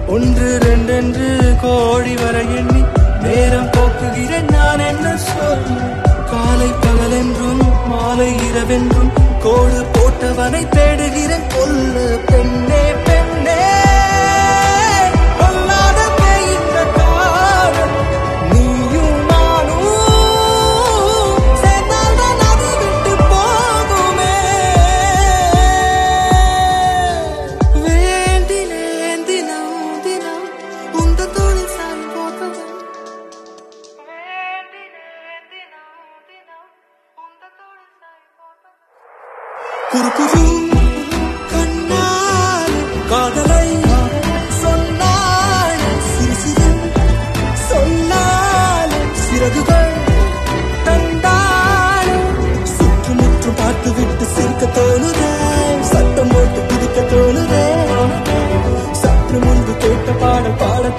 ஒன்று ரெண்டென்று கோடி வர எண்ணி நேரம் போக்குகிறேன் நான் என்ன சொல்ல காலை பகலென்றும் மாலை இரவென்றும் கோடு போட்டவனை தேடுகிறேன் கொல்ல பெண்ணே பெண்ணே பொல்லாத தேய்ந்த காதல் நீயும் நானும் சேர்ந்தால்தான் அது விட்டு போகுமே வேண்டினேன் தினம் தினம் உந்த தோளில் சாய் போகவன் குறுக்குரு கண்ணால் காதலை சொன்னாள் சிறு சிறு சொன்னால் சிறகுகள் தந்தாள் சுற்றுமுற்றும் பார்த்து விட்டு சிரிக்க தோணுதே சத்தம் போட்டு குதிக்க தோணுதே சற்று முன்பு கேட்ட பாடல் பாட